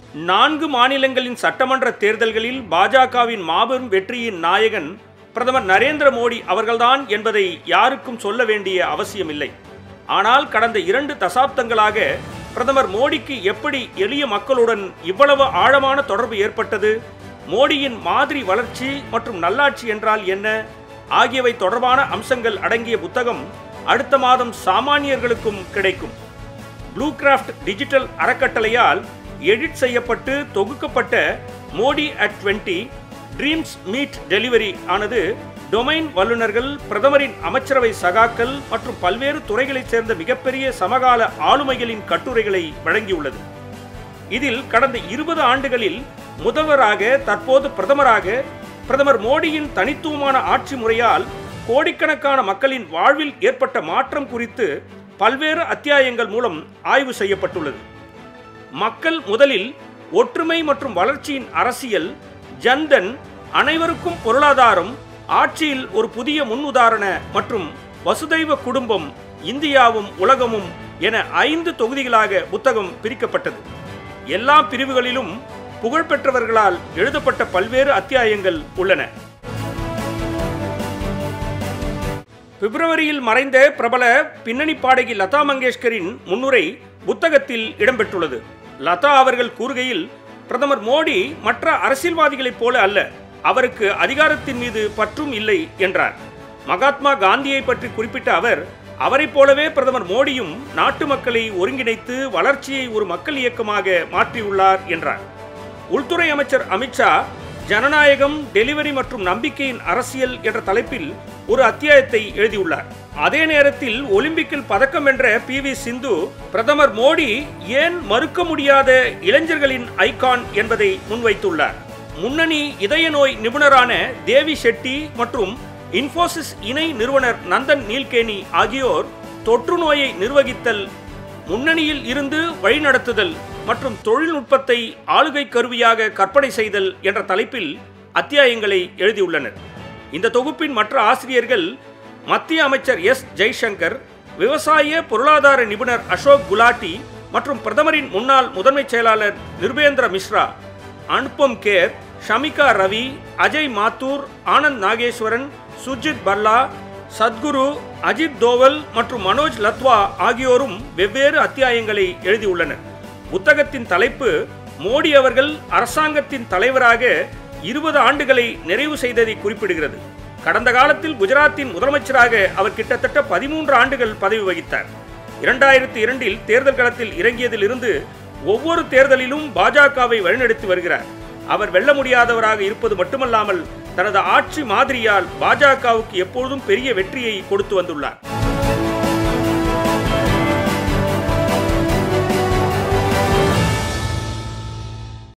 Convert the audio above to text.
நான்கு மாநிலங்களின் சட்டமன்ற தேர்தல்களில் பாஜகவின் மாபெரும் வெற்றியின் நாயகன் பிரதமர் நரேந்திர மோடி அவர்கள்தான் என்பதை யாருக்கும் சொல்ல வேண்டிய அவசியமில்லை ஆனால் கடந்த இரண்டு தசாப்தங்களாக பிரதமர் மோடிக்கு எப்படி எளிய மக்களுடன் இவ்வளவு ஆழமான தொடர்பு ஏற்பட்டது மோடியின் மாதிரி வளர்ச்சி மற்றும் நல்லாட்சி என்றால் என்ன ஆகியவை தொடர்பான அம்சங்கள் அடங்கிய புத்தகம் அடுத்த மாதம் சாமானியர்களுக்கும் கிடைக்கும் ப்ளூ கிராஃப்ட் டிஜிட்டல் அறக்கட்டளையால் எடிட் செய்யப்பட்டு தொகுக்கப்பட்ட Modi at twenty dreams meet delivery ஆனது டொமைன் வல்லுநர்கள் பிரதமரின் அமைச்சரவை சகாக்கள் மற்றும் பல்வேறு துறைகளைச் சேர்ந்த மிகப்பெரிய சமகால ஆளுமைகளின் கட்டுரைகளை வழங்கியுள்ளது இதில் கடந்த இருபது ஆண்டுகளில் முதல்வராக தற்போது பிரதமராக பிரதமர் மோடியின் தனித்துவமான ஆட்சி முறையால் கோடிக்கணக்கான மக்களின் வாழ்வில் ஏற்பட்ட மாற்றம் குறித்து பல்வேறு அத்தியாயங்கள் மூலம் ஆய்வு செய்யப்பட்டுள்ளது மக்கள் முதலில் ஒற்றுமை மற்றும் வளர்ச்சியின் அரசியல் ஜன்தன் அனைவருக்கும் பொருளாதாரம் ஆட்சியில் ஒரு புதிய முன்னுதாரண மற்றும் வசுதைவ குடும்பம் இந்தியாவும் உலகமும் என ஐந்து தொகுதிகளாக புத்தகம் பிரிக்கப்பட்டது எல்லா பிரிவுகளிலும் புகழ்பெற்றவர்களால் எழுதப்பட்ட பல்வேறு அத்தியாயங்கள் உள்ளன பிப்ரவரியில் மறைந்த பிரபல பின்னணி பாடகி லதா மங்கேஷ்கரின் முன்னுரை புத்தகத்தில் இடம்பெற்றுள்ளது லதா அவர்கள் கூறுகையில் பிரதமர் மோடி மற்ற அரசியல்வாதிகளைப் போல அல்ல அவருக்கு அதிகாரத்தின் மீது பற்றும் இல்லை என்றார் மகாத்மா காந்தியை பற்றி குறிப்பிட்ட அவர் அவரைப் போலவே பிரதமர் மோடியும் நாட்டு மக்களை ஒருங்கிணைத்து வளர்ச்சியை ஒரு மக்கள் இயக்கமாக மாற்றியுள்ளார் என்றார் உள்துறை அமைச்சர் அமித்ஷா ஜனநாயகம் டெலிவரி மற்றும் நம்பிக்கையின் அரசியல் என்ற தலைப்பில் ஒரு அத்தியாயத்தை எழுதியுள்ளார் அதே நேரத்தில் ஒலிம்பிக்கில் பதக்கம் வென்ற பி வி சிந்து பிரதமர் மோடி ஏன் மறுக்க முடியாத இளைஞர்களின் ஐகான் என்பதை முன்வைத்துள்ளார் முன்னணி இதய நோய் நிபுணரான தேவி ஷெட்டி மற்றும் இன்ஃபோசிஸ் இணை நிறுவனர் நந்தன் நீல்கேனி ஆகியோர் தொற்று நோயை நிர்வகித்தல் முன்னணியில் இருந்து வழிநடத்துதல் மற்றும் தொழில்நுட்பத்தை ஆளுகை கருவியாக கற்பனை செய்தல் என்ற தலைப்பில் அத்தியாயங்களை எழுதியுள்ளனர் இந்த தொகுப்பின் மற்ற ஆசிரியர்கள் மத்திய அமைச்சர் எஸ் ஜெய்சங்கர் விவசாய பொருளாதார நிபுணர் அசோக் குலாட்டி மற்றும் பிரதமரின் முன்னாள் முதன்மைச் செயலாளர் நிர்பேந்திர மிஸ்ரா அனுபம் கேர் ஷமிகா ரவி அஜய் மாத்தூர் ஆனந்த் நாகேஸ்வரன் சுஜித் பல்லா சத்குரு அஜித் தோவல் மற்றும் மனோஜ் லத்வா ஆகியோரும் வெவ்வேறு அத்தியாயங்களை எழுதியுள்ளனர் புத்தகத்தின் தலைப்பு மோடி அவர்கள் அரசாங்கத்தின் தலைவராக இருபது ஆண்டுகளை நிறைவு செய்ததை குறிப்பிடுகிறது கடந்த காலத்தில் குஜராத்தின் முதலமைச்சராக அவர் கிட்டத்தட்ட பதிமூன்று ஆண்டுகள் பதவி வகித்தார் இரண்டாயிரத்தி இரண்டில் தேர்தல் களத்தில் இறங்கியதிலிருந்து ஒவ்வொரு தேர்தலிலும் பாஜகவை வழிநடத்தி வருகிறார் அவர் வெல்ல முடியாதவராக இருப்பது மட்டுமல்லாமல் தனது ஆட்சி மாதிரியால் பாஜகவுக்கு எப்பொழுதும் பெரிய வெற்றியை கொடுத்து வந்துள்ளார்